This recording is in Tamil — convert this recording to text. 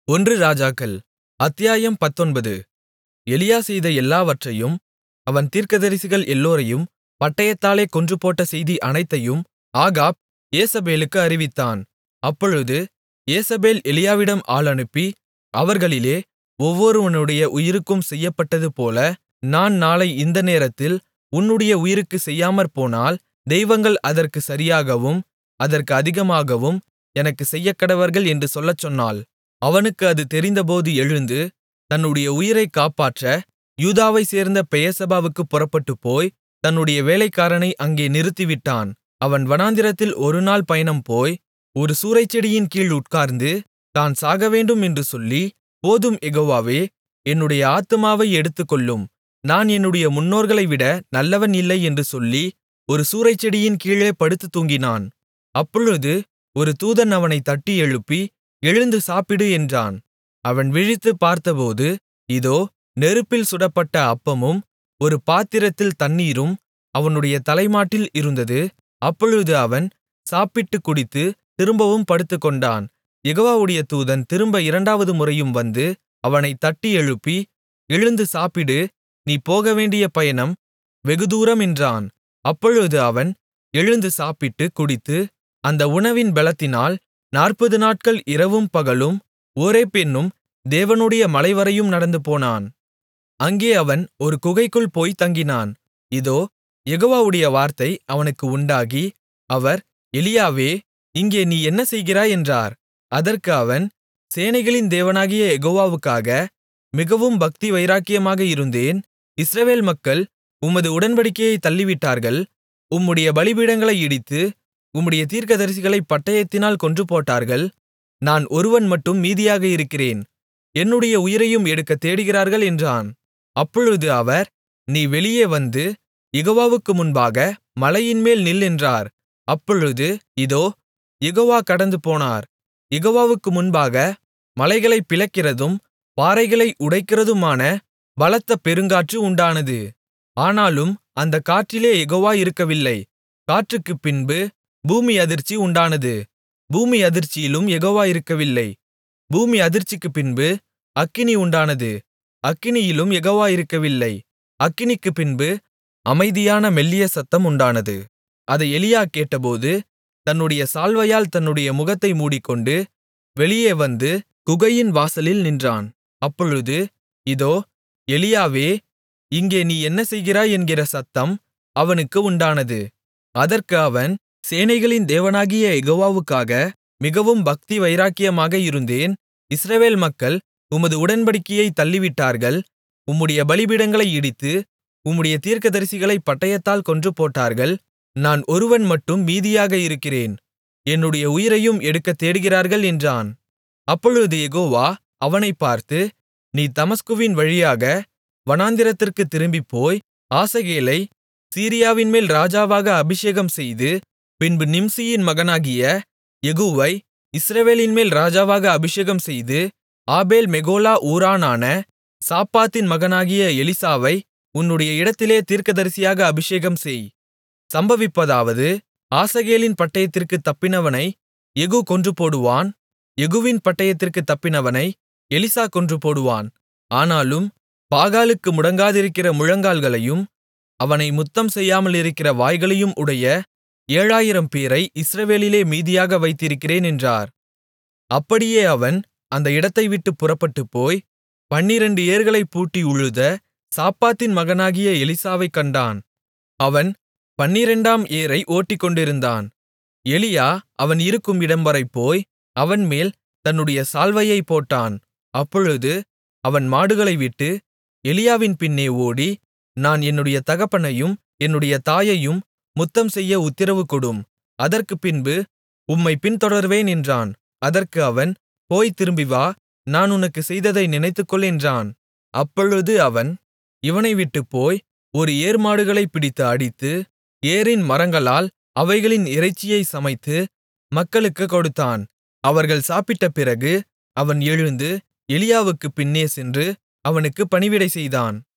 ஒன்று ராஜாக்கள் அத்தியாயம் பத்தொன்பது எலியா செய்த எல்லாவற்றையும் அவன் தீர்க்கதரிசிகள் எல்லோரையும் பட்டயத்தாலே கொன்றுபோட்ட செய்தி அனைத்தையும் ஆகாப் யேசபேலுக்கு அறிவித்தான் அப்பொழுது யேசபேல் எலியாவிடம் ஆள் அனுப்பி அவர்களிலே ஒவ்வொருவனுடைய உயிருக்கும் செய்யப்பட்டதுபோல நான் நாளை இந்த நேரத்தில் உன்னுடைய உயிருக்குச் செய்யாமற்போனால் தெய்வங்கள் அதற்குச் சரியாகவும் அதற்கு அதிகமாகவும் எனக்குச் செய்யக்கடவர்கள் என்று சொல்லச் சொன்னாள் அவனுக்கு அது தெரிந்தபோது எழுந்து தன்னுடைய உயிரைக் காப்பாற்ற யூதாவைச் சேர்ந்த பெயெர்செபாவுக்குப் புறப்பட்டுப்போய் தன்னுடைய வேலைக்காரனை அங்கே நிறுத்திவிட்டான் அவன் வனாந்திரத்தில் ஒருநாள் பயணம் போய் ஒரு சூரைச்செடியின் கீழ் உட்கார்ந்து தான் சாகவேண்டும் என்று சொல்லி போதும் யெகோவாவே என்னுடைய ஆத்துமாவை எடுத்துக்கொள்ளும் நான் என்னுடைய முன்னோர்களைவிட நல்லவன் இல்லை என்று சொல்லி ஒரு சூரைச்செடியின் கீழே படுத்துத் தூங்கினான் அப்பொழுது ஒரு தூதன் அவனைத் தட்டி எழுப்பி எழுந்து சாப்பிடு என்றான் அவன் விழித்துப் பார்த்தபோது இதோ நெருப்பில் சுடப்பட்ட அப்பமும் ஒரு பாத்திரத்தில் தண்ணீரும் அவனுடைய தலைமாட்டில் இருந்தது அப்பொழுது அவன் சாப்பிட்டுக் குடித்து திரும்பவும் படுத்துக்கொண்டான் யெகோவாவுடைய தூதன் திரும்ப இரண்டாவது முறையும் வந்து அவனைத் தட்டி எழுப்பி எழுந்து சாப்பிடு நீ போகவேண்டிய பயணம் வெகுதூரம் என்றான் அப்பொழுது அவன் எழுந்து சாப்பிட்டுக் குடித்து அந்த உணவின் பெலத்தினால் நாற்பது நாட்கள் இரவும் பகலும் ஓரேப் என்னும் தேவனுடைய மலைவரையும் நடந்துபோனான் அங்கே அவன் ஒரு குகைக்குள் போய்த் தங்கினான் இதோ யெகோவாவுடைய வார்த்தை அவனுக்கு உண்டாகி அவர் எலியாவே இங்கே நீ என்ன செய்கிறாய் என்றார் அதற்கு அவன் சேனைகளின் தேவனாகிய யெகோவாவுக்காக மிகவும் பக்தி வைராக்கியமாக இருந்தேன் இஸ்ரவேல் மக்கள் உமது உடன்படிக்கையைத் தள்ளிவிட்டார்கள் உம்முடைய பலிபீடங்களை இடித்து உம்முடைய தீர்க்கதரிசிகளைப் பட்டயத்தினால் கொன்றுபோட்டார்கள் நான் ஒருவன் மட்டும் மீதியாக இருக்கிறேன் என்னுடைய உயிரையும் எடுக்கத் தேடுகிறார்கள் என்றான் அப்பொழுது அவர் நீ வெளியே வந்து யெகோவாவுக்கு முன்பாக மலையின்மேல் நில் என்றார் அப்பொழுது இதோ யெகோவா கடந்துபோனார் யெகோவாவுக்கு முன்பாக மலைகளைப் பிளக்கிறதும் பாறைகளை உடைக்கிறதுமான பலத்த பெருங்காற்று உண்டானது ஆனாலும் அந்தக் காற்றிலே யெகோவா இருக்கவில்லை காற்றுக்குப் பின்பு பூமி அதிர்ச்சி உண்டானது பூமி அதிர்ச்சியிலும் யெகோவா இருக்கவில்லை பூமி அதிர்ச்சிக்குப் பின்பு அக்கினி உண்டானது அக்கினியிலும் யெகோவா இருக்கவில்லை அக்கினிக்குப் பின்பு அமைதியான மெல்லிய சத்தம் உண்டானது அதை எலியா கேட்டபோது தன்னுடைய சால்வையால் தன்னுடைய முகத்தை மூடிக்கொண்டு வெளியே வந்து குகையின் வாசலில் நின்றான் அப்பொழுது இதோ எலியாவே இங்கே நீ என்ன செய்கிறாய் என்கிற சத்தம் அவனுக்கு உண்டானது அதற்கு அவன் சேனைகளின் தேவனாகிய யெகோவாவுக்காக மிகவும் பக்தி வைராக்கியமாக இருந்தேன் இஸ்ரவேல் மக்கள் உமது உடன்படிக்கையைத் தள்ளிவிட்டார்கள் உம்முடைய பலிபீடங்களை இடித்து உம்முடைய தீர்க்கதரிசிகளைப் பட்டயத்தால் கொன்றுபோட்டார்கள் நான் ஒருவன் மட்டும் மீதியாக இருக்கிறேன் என்னுடைய உயிரையும் எடுக்கத் தேடுகிறார்கள் என்றான் அப்பொழுது யெகோவா அவனைப் பார்த்து நீ தமஸ்குவின் வழியாக வனாந்திரத்திற்குத் திரும்பிப்போய் ஆசகேலை சீரியாவின்மேல் ராஜாவாக அபிஷேகம்செய்து பின்பு நிம்சியின் மகனாகிய யெகூவை இஸ்ரவேலின்மேல் ராஜாவாக அபிஷேகம்செய்து ஆபேல் மெகோலா ஊரானான சாப்பாத்தின் மகனாகிய எலிசாவை உன்னுடைய இடத்திலே தீர்க்கதரிசியாக அபிஷேகம்செய் சம்பவிப்பதாவது ஆசகேலின் பட்டயத்திற்குத் தப்பினவனை யெகூ கொன்றுபோடுவான் யெகூவின் பட்டயத்திற்குத் தப்பினவனை எலிசா கொன்றுபோடுவான் ஆனாலும் பாகாலுக்கு முடங்காதிருக்கிற முழங்கால்களையும் அவனை முத்தம் செய்யாமலிருக்கிற வாய்களையும் உடைய ஏழாயிரம் பேரை இஸ்ரவேலிலே மீதியாக வைத்திருக்கிறேன் என்றார் அப்படியே அவன் அந்த இடத்தைவிட்டுப் புறப்பட்டுப்போய் பன்னிரண்டு ஏர்களைப் பூட்டி உழுத சாப்பாத்தின் மகனாகிய எலிசாவைக் கண்டான் அவன் பன்னிரண்டாம் ஏரை ஓட்டிக்கொண்டிருந்தான் எலியா அவன் இருக்கும் இடம்வரை போய் அவன்மேல் தன்னுடைய சால்வையைப் போட்டான் அப்பொழுது அவன் மாடுகளை விட்டு எலியாவின் பின்னே ஓடி நான் என்னுடைய தகப்பனையும் என்னுடைய தாயையும் முத்தம் செய்ய உத்திரவு கொடும் அதற்குப் பின்பு உம்மை பின்தொடர்வேன் என்றான் அதற்கு அவன் போய் திரும்பி வா நான் உனக்கு செய்ததை நினைத்துக்கொள் என்றான் அப்பொழுது அவன் இவனை விட்டுப் போய் ஒரு ஏர்மாடுகளைப் பிடித்து அடித்து ஏரின் மரங்களால் அவைகளின் இறைச்சியை சமைத்து மக்களுக்குக் கொடுத்தான் அவர்கள் சாப்பிட்ட பிறகு அவன் எழுந்து எலியாவுக்குப் பின்னே சென்று அவனுக்குப் பணிவிடை செய்தான்